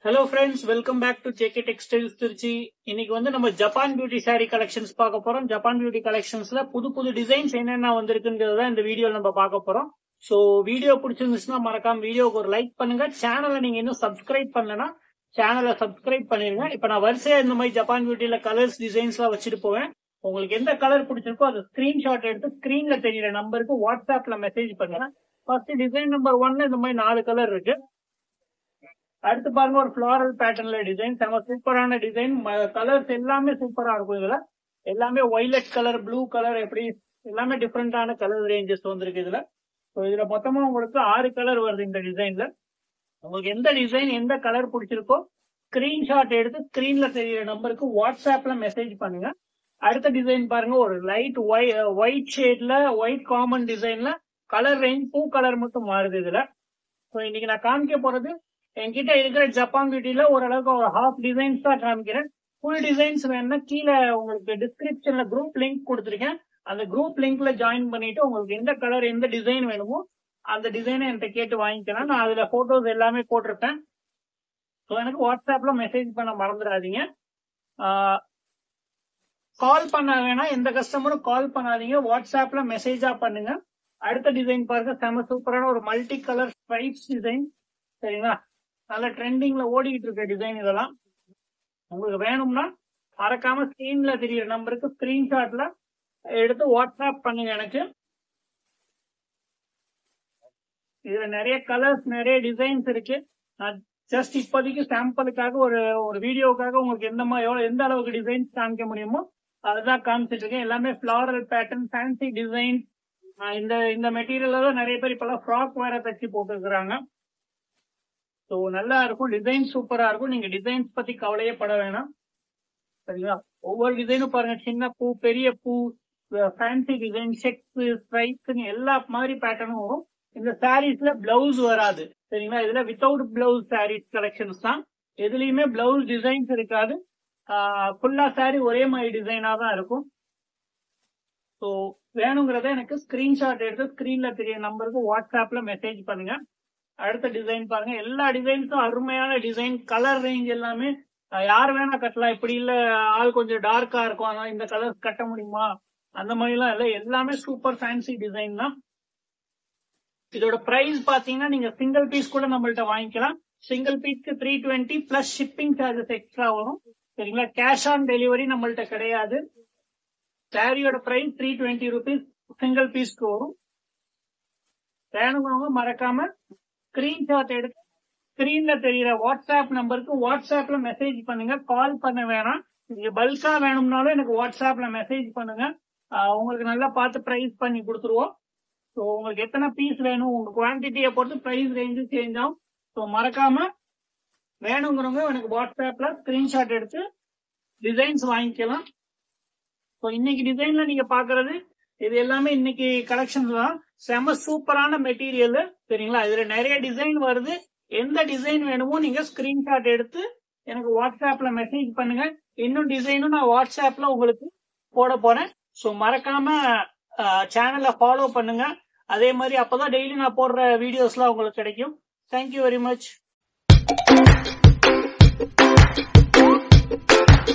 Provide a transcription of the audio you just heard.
hello friends welcome back to JK textiles Trichy இன்னைக்கு வந்து நம்ம ஜப்பான் பியூட்டி saree கலெக்ஷன்ஸ் பார்க்க போறோம் ஜப்பான் பியூட்டி கலெக்ஷன்ஸ்ல புது புது டிசைன்ஸ் என்னென்ன வந்திருக்குங்கிறது தான் இந்த வீடியோல நம்ம பார்க்க போறோம் ஸோ வீடியோ பிடிச்சிருந்துச்சுன்னா மறக்காம வீடியோக்கு ஒரு லைக் பண்ணுங்க சேனலை நீங்க இன்னும் சப்ஸ்கிரைப் பண்ணலனா சேனலை சப்ஸ்கிரைப் பண்ணிருங்க இப்போ நான் வரிசையா இந்த மாதிரி ஜப்பான் பியூட்டில கலர்ஸ் டிசைன்ஸ்லாம் வச்சுட்டு போவேன் உங்களுக்கு எந்த கலர் பிடிச்சிருக்கோ அதை ஸ்கிரீன்ஷாட் எடுத்து ஸ்கிரீன்ல தெரியுற நம்பருக்கு வாட்ஸ்அப்ல மெசேஜ் பண்ணுங்க ஃபர்ஸ்ட் டிசைன் நம்பர் ஒன்ல இந்த மாதிரி நாலு கலர் இருக்கு அடுத்து பாருங்க ஒரு ஃபிளாரல் பேட்டர்ன்ல டிசைன் செம சூப்பரான டிசைன் கலர்ஸ் எல்லாமே சூப்பரா இருக்கும் இதுல எல்லாமே ஒய்லட் கலர் ப்ளூ கலர் எப்படி எல்லாமே டிஃப்ரெண்டான கலர் ரேஞ்சஸ் வந்திருக்கு இதுல ஸோ இதுல மொத்தமா உங்களுக்கு ஆறு கலர் வருது இந்த டிசைன்ல உங்களுக்கு எந்த டிசைன் எந்த கலர் பிடிச்சிருக்கோ ஸ்கிரீன்ஷாட் எடுத்து ஸ்கிரீன்ல தெரியுற நம்பருக்கு வாட்ஸ்அப்ல மெசேஜ் பண்ணுங்க அடுத்த டிசைன் பாருங்க ஒரு லைட் ஒயிட் ஷேட்ல ஒயிட் காமன் டிசைன்ல கலர் ரேஞ்ச் பூ கலர் மட்டும் மாறுது இதுல ஸோ இன்னைக்கு நான் காமிக்க போறது என்கிட்ட இருக்கிற ஜப்பான் பியூட்டில ஓரளவுக்கு ஒரு ஹாஃப் டிசைன்ஸ் தான் காமிக்கிறேன் ஃபுல் டிசைன்ஸ் வேணும்னா கீழே உங்களுக்கு டிஸ்கிரிப்ஷன்ல குரூப் லிங்க் கொடுத்துருக்கேன் அந்த குரூப் லிங்க்ல ஜாயின் பண்ணிட்டு உங்களுக்கு எந்த கலர் எந்த டிசைன் வேணுமோ அந்த டிசைனை என்கிட்ட கேட்டு வாங்கிக்கலாம் நான் அதுல போட்டோஸ் எல்லாமே போட்டிருப்பேன் ஸோ எனக்கு வாட்ஸ்அப்ல மெசேஜ் பண்ண மறந்துடாதீங்க கால் பண்ண வேணாம் எந்த கஸ்டமரும் கால் பண்ணாதீங்க வாட்ஸ்அப்ல மெசேஜா பண்ணுங்க அடுத்த டிசைன் பாருங்க செம சூப்பரான ஒரு மல்டி கலர் ஸ்ட்ரைப்ஸ் டிசைன் சரிங்களா நல்ல ட்ரெண்டிங்ல ஓடிக்கிட்டு இருக்க டிசைன் இதெல்லாம் உங்களுக்கு வேணும்னா மறக்காம ஸ்கிரீன்ல தெரியுற நம்பருக்கு ஸ்கிரீன்ஷாட்ல எடுத்து வாட்ஸ்அப் பண்ணுங்க எனக்கு இதுல நிறைய கலர்ஸ் நிறைய டிசைன்ஸ் இருக்கு நான் ஜஸ்ட் இப்போதைக்கு சாம்பிளுக்காக ஒரு ஒரு வீடியோக்காக உங்களுக்கு எந்த மாதிரி எவ்வளவு எந்த அளவுக்கு டிசைன்ஸ் காமிக்க முடியுமோ அதுதான் காமிச்சிட்டு இருக்கேன் எல்லாமே ஃபிளாரல் பேட்டர்ன் ஃபேன்சி டிசைன் இந்த இந்த மெட்டீரியல்ல தான் நிறைய பேர் இப்பெல்லாம் ஃப்ராக் வேற தச்சு போட்டுருக்குறாங்க ஸோ நல்லா இருக்கும் டிசைன் சூப்பரா இருக்கும் நீங்க டிசைன்ஸ் பத்தி கவலையே பட வேணாம் சரிங்களா ஒவ்வொரு டிசைனும் பாருங்க சின்ன பூ பெரிய பூ ஃபேன்சி டிசைன் செக்ஸ் ஸ்ட்ரைப்ஸ் எல்லா மாதிரி பேட்டர்னும் வரும் இந்த சாரீஸ்ல பிளவுஸ் வராது சரிங்களா இதுல வித்தவுட் பிளவுஸ் சாரீஸ் கலெக்ஷன்ஸ் தான் எதுலயுமே பிளவுஸ் டிசைன்ஸ் இருக்காது ஃபுல்லா சாரி ஒரே மாதிரி டிசைனா தான் இருக்கும் ஸோ வேணுங்கிறத எனக்கு ஸ்கிரீன்ஷாட் எடுத்து ஸ்கிரீன்ல தெரிய நம்பருக்கு வாட்ஸ்அப்ல மெசேஜ் பண்ணுங்க அடுத்த டிசைன் பாருங்க எல்லா டிசைன்ஸும் அருமையான டிசைன் கலர் ரேஞ்ச் எல்லாமே யார் வேணா கட்டலாம் இப்படி இல்ல ஆள் கொஞ்சம் டார்க்கா இருக்கும் அதனால இந்த கலர் கட்ட முடியுமா அந்த மாதிரிலாம் இல்லை எல்லாமே சூப்பர் ஃபேன்சி டிசைன் தான் இதோட பிரைஸ் பாத்தீங்கன்னா நீங்க சிங்கிள் பீஸ் கூட நம்மள்ட்ட வாங்கிக்கலாம் சிங்கிள் பீஸ்க்கு three twenty plus shipping charges extra வரும் சரிங்களா கேஷ் ஆன் டெலிவரி நம்மள்ட்ட கிடையாது சாரியோட price three twenty rupees single பீஸ்க்கு வரும் வேணுங்கிறவங்க மறக்காம ஸ்கிரீன்ஷாட் எடுத்து ஸ்கிரீன்ல தெரியுற வாட்ஸ்அப் நம்பருக்கு வாட்ஸ்அப்ல மெசேஜ் பண்ணுங்க கால் பண்ண வேணாம் நீங்க பல்கா வேணும்னாலும் எனக்கு வாட்ஸ்அப்ல மெசேஜ் பண்ணுங்க உங்களுக்கு நல்லா பார்த்து ப்ரைஸ் பண்ணி கொடுத்துருவோம் ஸோ உங்களுக்கு எத்தனை பீஸ் வேணும் உங்க குவான்டிட்டியை பொறுத்து ப்ரைஸ் ரேஞ்சு சேஞ்ச் ஆகும் ஸோ மறக்காம வேணுங்கிறவங்க எனக்கு வாட்ஸ்அப்ல ஸ்கிரீன்ஷாட் எடுத்து டிசைன்ஸ் வாங்கிக்கலாம் ஸோ இன்னைக்கு டிசைன்ல நீங்க பாக்குறது இது எல்லாமே இன்னைக்கு கலெக்ஷன்ஸ் தான் செம சூப்பரான மெட்டீரியல் சரிங்களா இதுல நிறைய டிசைன் வருது எந்த டிசைன் வேணுமோ நீங்க ஸ்கிரீன்ஷாட் எடுத்து எனக்கு வாட்ஸ்அப்ல மெசேஜ் பண்ணுங்க இன்னும் டிசைனும் நான் வாட்ஸ்அப்ல உங்களுக்கு போட போறேன் ஸோ மறக்காம சேனலை ஃபாலோ பண்ணுங்க அதே மாதிரி அப்பதான் டெய்லி நான் போடுற வீடியோஸ்லாம் உங்களுக்கு கிடைக்கும் தேங்க்யூ வெரி மச்